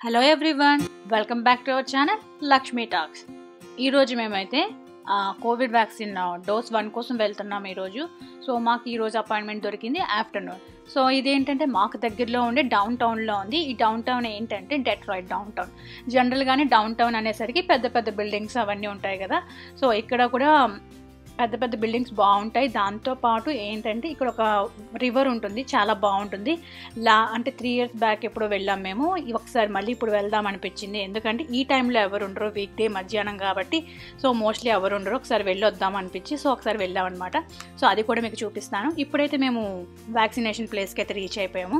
Hello everyone welcome back to our channel Lakshmi talks ఈరోజు మేమైతే ఆ, కోవిడ్ వ్యాక్సిన్ ఆ, డోస్ వన్ కోసం వెళ్తున్నాం ఈరోజు సో మాకు ఈరోజు అపాయింట్మెంట్ దొరికింది ఆఫ్టర్నూన్ సో ఇదేంటంటే మాకు దగ్గరలో ఉండే డౌన్ టౌన్లో ఉంది ఈ డౌన్ టౌన్ ఏంటంటే డెట్రాయిడ్ డౌన్ టౌన్ జనరల్గానే డౌన్ టౌన్ అనేసరికి పెద్ద పెద్ద బిల్డింగ్స్ అవన్నీ ఉంటాయి కదా సో ఇక్కడ కూడా పెద్ద పెద్ద బిల్డింగ్స్ బాగుంటాయి దాంతో పాటు ఏంటంటే ఇక్కడ ఒక రివర్ ఉంటుంది చాలా బాగుంటుంది లా అంటే త్రీ ఇయర్స్ బ్యాక్ ఎప్పుడో వెళ్ళాం మేము ఈ ఒకసారి మళ్ళీ ఇప్పుడు వెళ్దాం అనిపించింది ఎందుకంటే ఈ టైంలో ఎవరు ఉండరు వీక్ డే మధ్యాహ్నం కాబట్టి సో మోస్ట్లీ ఎవరు ఉండరు ఒకసారి వెళ్ళి వద్దాం అనిపించి సో ఒకసారి వెళ్ళాం అనమాట సో అది కూడా మీకు చూపిస్తాను ఇప్పుడైతే మేము వ్యాక్సినేషన్ ప్లేస్కి అయితే రీచ్ అయిపోయాము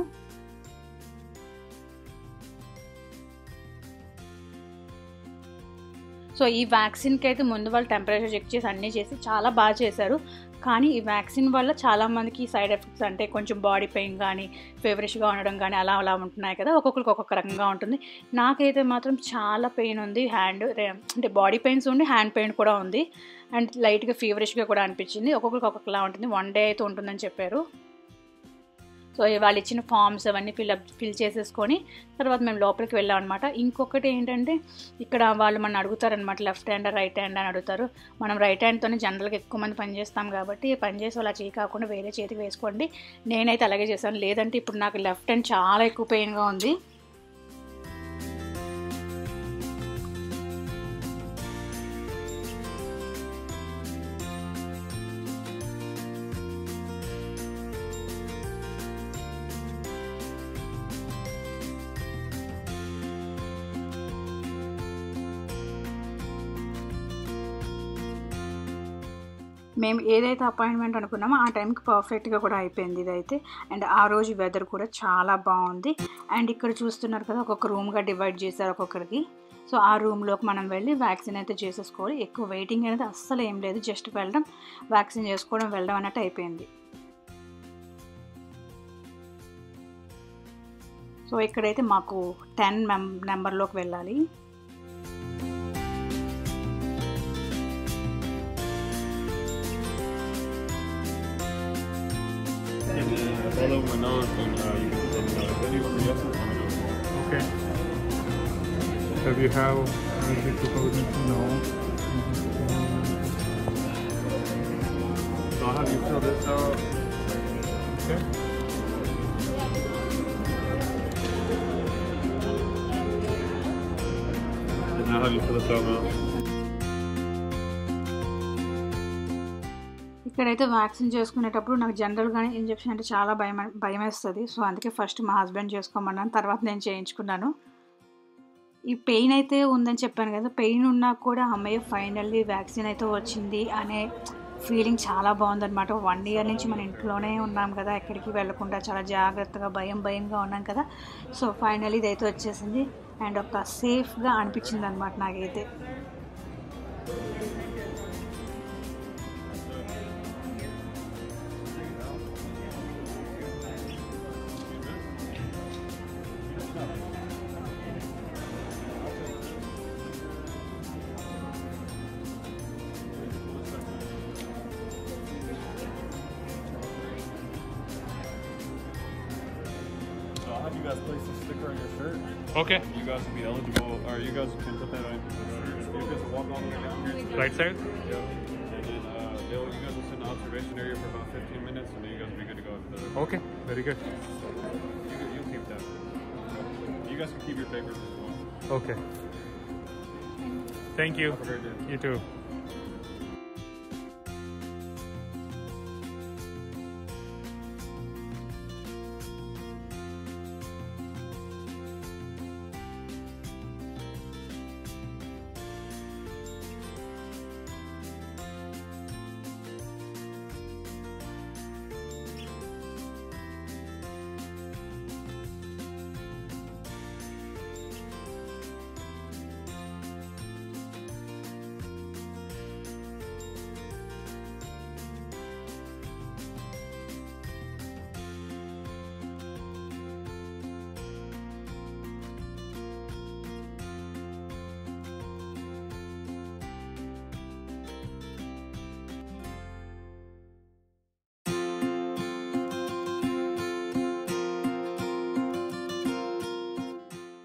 సో ఈ వ్యాక్సిన్కి అయితే ముందు వాళ్ళు టెంపరేచర్ చెక్ చేసి అన్నీ చేసి చాలా బాగా చేశారు కానీ ఈ వ్యాక్సిన్ వల్ల చాలామందికి సైడ్ ఎఫెక్ట్స్ అంటే కొంచెం బాడీ పెయిన్ కానీ ఫేవరిష్గా ఉండడం కానీ అలా అలా ఉంటున్నాయి కదా ఒక్కొక్కరికి ఒక్కొక్క రకంగా ఉంటుంది నాకైతే మాత్రం చాలా పెయిన్ ఉంది హ్యాండ్ అంటే బాడీ పెయిన్స్ ఉండి హ్యాండ్ పెయిన్ కూడా ఉంది అండ్ లైట్గా ఫీవరిష్గా కూడా అనిపించింది ఒక్కొక్కరికి ఒక్కొక్కలా ఉంటుంది వన్ డే అయితే ఉంటుందని చెప్పారు సో వాళ్ళు ఇచ్చిన ఫామ్స్ అవన్నీ ఫిల్అప్ ఫిల్ చేసేసుకొని తర్వాత మేము లోపలికి వెళ్ళాం అనమాట ఇంకొకటి ఏంటంటే ఇక్కడ వాళ్ళు మనం అడుగుతారనమాట లెఫ్ట్ హ్యాండ్ రైట్ హ్యాండ్ అని అడుగుతారు మనం రైట్ హ్యాండ్తోనే జనరల్గా ఎక్కువ మంది పని చేస్తాం కాబట్టి పని చేసి అలా చేయి కాకుండా వేరే చేతికి వేసుకోండి నేనైతే అలాగే చేశాను లేదంటే ఇప్పుడు నాకు లెఫ్ట్ హ్యాండ్ చాలా ఎక్కువ పెయిన్గా ఉంది మేము ఏదైతే అపాయింట్మెంట్ అనుకున్నామో ఆ టైంకి పర్ఫెక్ట్గా కూడా అయిపోయింది ఇదైతే అండ్ ఆ రోజు వెదర్ కూడా చాలా బాగుంది అండ్ ఇక్కడ చూస్తున్నారు కదా ఒక్కొక్క రూమ్గా డివైడ్ చేశారు ఒక్కొక్కరికి సో ఆ రూమ్లోకి మనం వెళ్ళి వ్యాక్సిన్ అయితే చేసేసుకోవాలి ఎక్కువ వెయిటింగ్ అనేది అస్సలు ఏం లేదు జస్ట్ వెళ్ళడం వ్యాక్సిన్ చేసుకోవడం వెళ్ళడం అన్నట్టు అయిపోయింది సో ఇక్కడైతే మాకు టెన్ మెం నెంబర్లోకి వెళ్ళాలి And then follow my nose and uh, you can put uh, video for yes or no. Okay. Have you have anything to COVID-19? No. So I'll have you fill this out. Okay. And I'll have you fill this out now. ఇక్కడైతే vaccine చేసుకునేటప్పుడు నాకు జనరల్గానే injection అంటే చాలా భయం భయం వేస్తుంది so అందుకే first మా హస్బెండ్ చేసుకోమన్నాను తర్వాత నేను చేయించుకున్నాను ఈ పెయిన్ అయితే ఉందని చెప్పాను కదా పెయిన్ ఉన్నా కూడా అమ్మయ్య ఫైనల్లీ వ్యాక్సిన్ అయితే వచ్చింది అనే ఫీలింగ్ చాలా బాగుందన్నమాట వన్ ఇయర్ నుంచి మన ఇంట్లోనే ఉన్నాం కదా ఎక్కడికి వెళ్ళకుండా చాలా జాగ్రత్తగా భయం భయంగా ఉన్నాం కదా సో ఫైనల్లీ ఇదైతే వచ్చేసింది అండ్ ఒక సేఫ్గా అనిపించింది అనమాట నాకైతే So I'll have you guys place the sticker on your shirt. Okay. You guys will be eligible, or you guys can put that on your shirt. You guys will walk all the way down here. to Right side? Yeah. And then uh, they'll, you guys will sit in the observation area for about 15 minutes, and then you guys will be good to go after that. Okay. Very good. You, you'll keep that. You guys can keep your papers as well. Okay. Thank you. Have a great day. You too.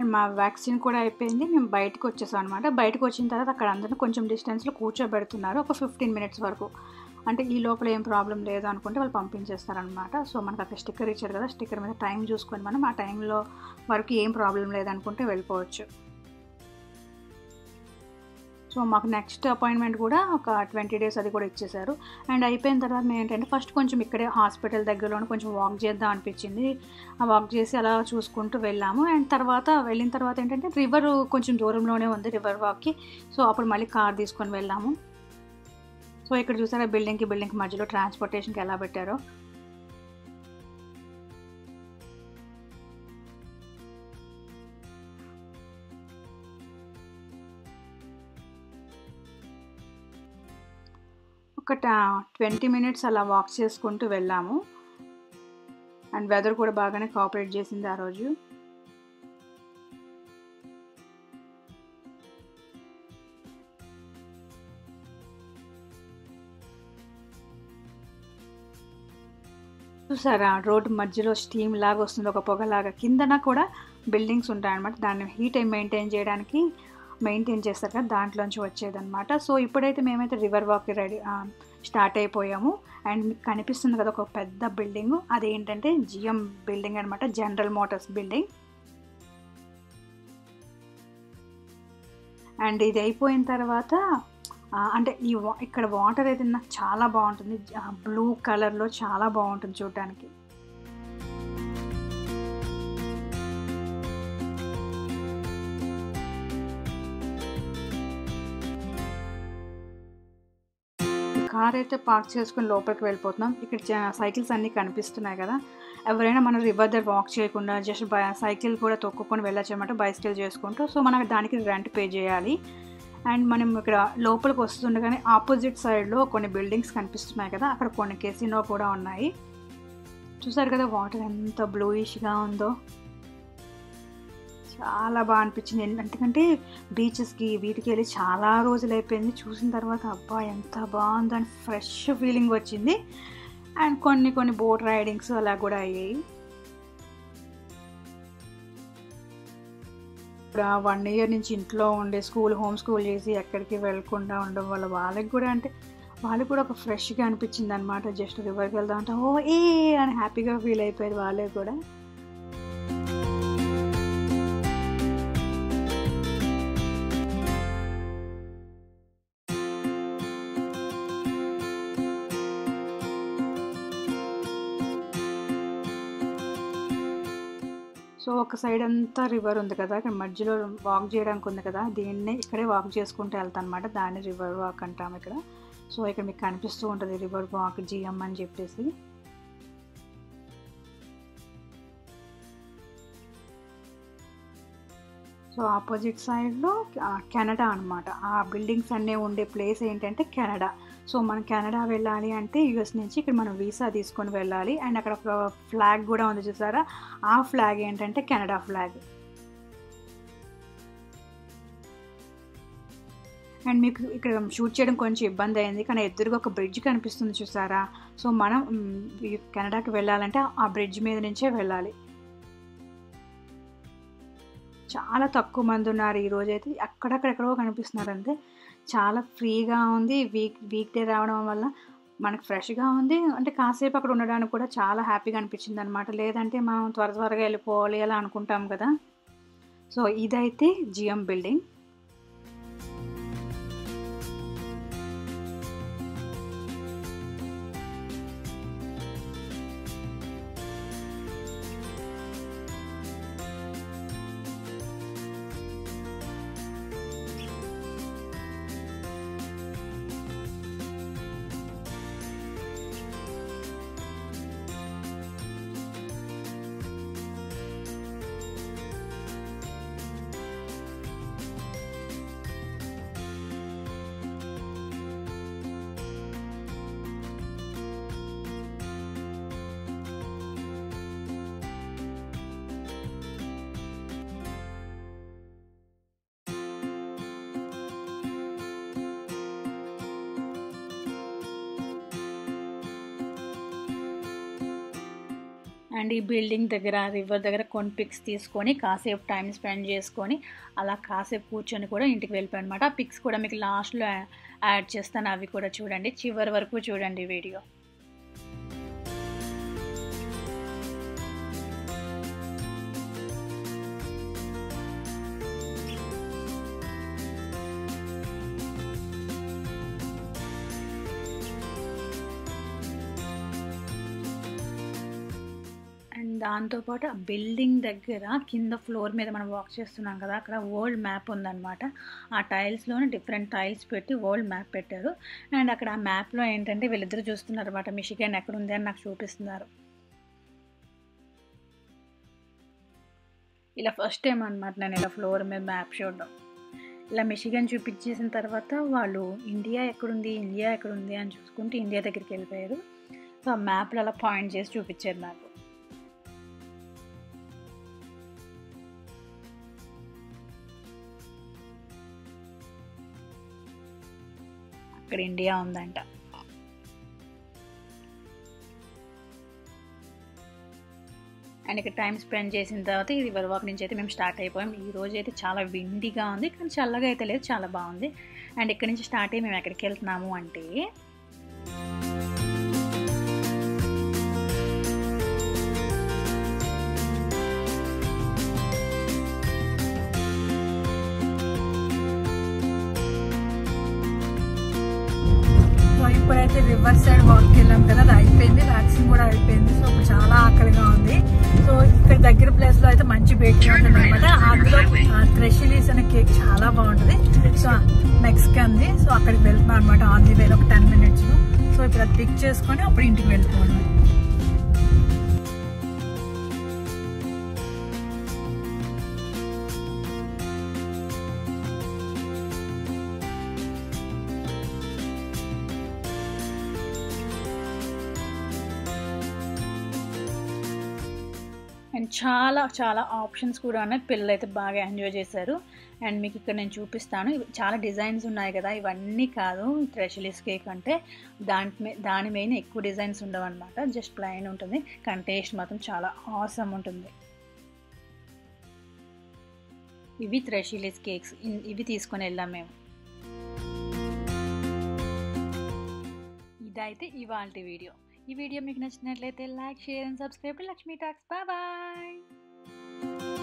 And మా vaccine కూడా అయిపోయింది మేము బయటకు వచ్చేసాం అనమాట బయటకు వచ్చిన తర్వాత అక్కడ అందరిని కొంచెం డిస్టెన్స్లో కూర్చోబెడుతున్నారు ఒక ఫిఫ్టీన్ మినిట్స్ వరకు అంటే ఈ లోపల ఏం ప్రాబ్లం లేదు అనుకుంటే వాళ్ళు పంపించేస్తారనమాట సో మనకు అక్కడ స్టిక్కర్ ఇచ్చారు కదా స్టిక్కర్ మీద టైం చూసుకొని మనం ఆ టైంలో వరకు ఏం ప్రాబ్లం లేదనుకుంటే వెళ్ళిపోవచ్చు సో మాకు నెక్స్ట్ అపాయింట్మెంట్ కూడా ఒక ట్వంటీ డేస్ అది కూడా ఇచ్చేశారు అండ్ అయిపోయిన తర్వాత మేము ఏంటంటే ఫస్ట్ కొంచెం ఇక్కడే హాస్పిటల్ దగ్గరలోనే కొంచెం వాక్ చేద్దాం అనిపించింది ఆ వాక్ చేసి అలా చూసుకుంటూ వెళ్ళాము అండ్ తర్వాత వెళ్ళిన తర్వాత ఏంటంటే రివర్ కొంచెం దూరంలోనే ఉంది రివర్ వాక్కి సో అప్పుడు మళ్ళీ కార్ తీసుకొని వెళ్ళాము సో ఇక్కడ చూసారా బిల్డింగ్కి బిల్డింగ్కి మధ్యలో ట్రాన్స్పోర్టేషన్కి ఎలా పెట్టారో ఒక ట్వంటీ మినిట్స్ అలా వాక్ చేసుకుంటూ వెళ్ళాము అండ్ వెదర్ కూడా బాగానే కోఆపరేట్ చేసింది ఆ రోజు చూసారా రోడ్డు మధ్యలో స్టీమ్ లాగా వస్తుంది ఒక పొగలాగా కిందన కూడా బిల్డింగ్స్ ఉంటాయన్నమాట దాన్ని హీట్ మెయింటైన్ చేయడానికి మెయింటైన్ చేస్తారు కదా దాంట్లోంచి వచ్చేదన్నమాట సో ఇప్పుడైతే మేమైతే రివర్ వాక్ రెడీ స్టార్ట్ అయిపోయాము అండ్ మీకు కనిపిస్తుంది కదా ఒక పెద్ద బిల్డింగ్ అదేంటంటే జిఎం బిల్డింగ్ అనమాట జనరల్ మోటార్స్ బిల్డింగ్ అండ్ ఇది అయిపోయిన తర్వాత అంటే ఈ ఇక్కడ వాటర్ అయితే నాకు చాలా బాగుంటుంది బ్లూ కలర్లో చాలా బాగుంటుంది చూడటానికి కార్ అయితే పార్క్ చేసుకుని లోపలికి వెళ్ళిపోతున్నాం ఇక్కడ సైకిల్స్ అన్నీ కనిపిస్తున్నాయి కదా ఎవరైనా మనం రివర్ దగ్గర వాక్ చేయకుండా జస్ట్ సైకిల్ కూడా తొక్కుకొని వెళ్ళొచ్చమాట బైసికల్ చేసుకుంటూ సో మనం దానికి రెంట్ పే చేయాలి అండ్ మనం ఇక్కడ లోపలికి వస్తుండగానే ఆపోజిట్ సైడ్లో కొన్ని బిల్డింగ్స్ కనిపిస్తున్నాయి కదా అక్కడ కొన్ని కెసినో కూడా ఉన్నాయి చూసారు కదా వాటర్ ఎంత బ్లూయిష్గా ఉందో చాలా బాగా అనిపించింది ఎందుకంటే బీచెస్కి వీటికి వెళ్ళి చాలా రోజులు అయిపోయింది చూసిన తర్వాత అబ్బా ఎంత బాగుందో అని ఫ్రెష్ ఫీలింగ్ వచ్చింది అండ్ కొన్ని కొన్ని బోట్ రైడింగ్స్ అలా కూడా అయ్యాయి ఇప్పుడు వన్ ఇయర్ నుంచి ఇంట్లో ఉండే స్కూల్ హోమ్ స్కూల్ చేసి ఎక్కడికి వెళ్ళకుండా ఉండడం వల్ల వాళ్ళకి కూడా అంటే వాళ్ళకి కూడా ఒక ఫ్రెష్గా అనిపించింది అనమాట జస్ట్ రివర్కి వెళ్దాం అంటే ఓ ఏ అని హ్యాపీగా ఫీల్ అయిపోయారు వాళ్ళే కూడా సో ఒక సైడ్ అంతా రివర్ ఉంది కదా ఇక్కడ మధ్యలో వాక్ చేయడానికి ఉంది కదా దీన్నే ఇక్కడే వాక్ చేసుకుంటూ వెళ్తాను అనమాట దాన్ని రివర్ వాక్ అంటాం ఇక్కడ సో ఇక్కడ మీకు కనిపిస్తూ ఉంటుంది రివర్ వాక్ జిఎం అని చెప్పేసి సో ఆపోజిట్ సైడ్లో కెనడా అనమాట ఆ బిల్డింగ్స్ అన్నీ ఉండే ప్లేస్ ఏంటంటే కెనడా సో మనం కెనడా వెళ్ళాలి అంటే యూఎస్ నుంచి ఇక్కడ మనం వీసా తీసుకొని వెళ్ళాలి అండ్ అక్కడ ఒక ఫ్లాగ్ కూడా ఉంది చూసారా ఆ ఫ్లాగ్ ఏంటంటే కెనడా ఫ్లాగ్ అండ్ మీకు ఇక్కడ షూట్ చేయడం కొంచెం ఇబ్బంది అయింది కానీ ఎదురుగా ఒక బ్రిడ్జ్ కనిపిస్తుంది చూసారా సో మనం కెనడాకి వెళ్ళాలంటే ఆ బ్రిడ్జ్ మీద నుంచే వెళ్ళాలి చాలా తక్కువ మంది ఉన్నారు ఈ రోజు అయితే అక్కడక్కడెక్కడో కనిపిస్తున్నారు అంతే చాలా ఫ్రీగా ఉంది వీక్ వీక్ డే రావడం వల్ల మనకు ఫ్రెష్గా ఉంది అంటే కాసేపు అక్కడ ఉండడానికి కూడా చాలా హ్యాపీగా అనిపించింది అనమాట లేదంటే మనం త్వర త్వరగా వెళ్ళిపోవాలి అలా అనుకుంటాం కదా సో ఇదైతే జిఎం బిల్డింగ్ అండ్ ఈ బిల్డింగ్ దగ్గర రివర్ దగ్గర కొన్ని పిక్స్ తీసుకొని కాసేపు టైం స్పెండ్ చేసుకొని అలా కాసేపు కూర్చొని కూడా ఇంటికి వెళ్ళిపోయాను అనమాట ఆ పిక్స్ కూడా మీకు లాస్ట్లో యాడ్ చేస్తాను అవి కూడా చూడండి చివరి వరకు చూడండి వీడియో అండ్ దాంతోపాటు ఆ బిల్డింగ్ దగ్గర కింద ఫ్లోర్ మీద మనం వాక్ చేస్తున్నాం కదా అక్కడ వరల్డ్ మ్యాప్ ఉందన్నమాట ఆ టైల్స్లోనే డిఫరెంట్ టైల్స్ పెట్టి వరల్డ్ మ్యాప్ పెట్టారు అండ్ అక్కడ ఆ మ్యాప్లో ఏంటంటే వీళ్ళిద్దరు చూస్తున్నారు అనమాట మిషిగన్ ఎక్కడ ఉంది అని నాకు చూపిస్తున్నారు ఇలా ఫస్ట్ టైం అనమాట నేను ఇలా ఫ్లోర్ మీద మ్యాప్ చూడడం ఇలా మిషిగన్ చూపించేసిన తర్వాత వాళ్ళు ఇండియా ఎక్కడుంది ఇండియా ఎక్కడుంది అని చూసుకుంటూ ఇండియా దగ్గరికి వెళ్ళిపోయారు సో ఆ మ్యాప్లో అలా పాయింట్ చేసి చూపించారు నాకు అక్కడ ఇండియా ఉందంట అండ్ ఇక్కడ టైం స్పెండ్ చేసిన తర్వాత ఇది వాక్ నుంచి అయితే మేము స్టార్ట్ అయిపోయాం ఈ రోజు అయితే చాలా విండిగా ఉంది కానీ చల్లగా అయితే లేదు చాలా బాగుంది అండ్ ఇక్కడ నుంచి స్టార్ట్ అయ్యి మేము ఎక్కడికి వెళ్తున్నాము అంటే సో ఇప్పుడైతే రివర్ సైడ్ వాక్కి వెళ్ళాం కదా అది అయిపోయింది వ్యాక్సిన్ కూడా అయిపోయింది సో ఇప్పుడు చాలా ఆకలిగా ఉంది సో ఇక్కడ దగ్గర ప్లేస్ లో అయితే మంచి బేకరీ ఉంటుంది అనమాట అందులో థ్రెషిలీస్ అనే కేక్ చాలా బాగుంటుంది సో మెక్సికన్ది సో అక్కడికి వెళ్తున్నాం అనమాట ఆన్ ది వేలో ఒక టెన్ మినిట్స్ సో ఇప్పుడు అది పిక్ చేసుకొని అప్పుడు ఇంటికి వెళ్ళిపోవాలి అండ్ చాలా చాలా ఆప్షన్స్ కూడా ఉన్నాయి పిల్లలు అయితే బాగా ఎంజాయ్ చేశారు అండ్ మీకు ఇక్కడ నేను చూపిస్తాను ఇవి చాలా డిజైన్స్ ఉన్నాయి కదా ఇవన్నీ కాదు థ్రెషలిస్ కేక్ అంటే దాని మీ దాని మీద ఎక్కువ డిజైన్స్ ఉండవు అనమాట జస్ట్ ప్లైన్ ఉంటుంది కానీ టేస్ట్ మాత్రం చాలా ఆసమ్ ఉంటుంది ఇవి థ్రెషిలిస్ కేక్స్ ఇవి తీసుకొని వెళ్ళాం మేము ఇదైతే ఇవాళ వీడియో ఈ వీడియో మీకు నచ్చినట్లయితే like share and subscribe to Lakshmi talks bye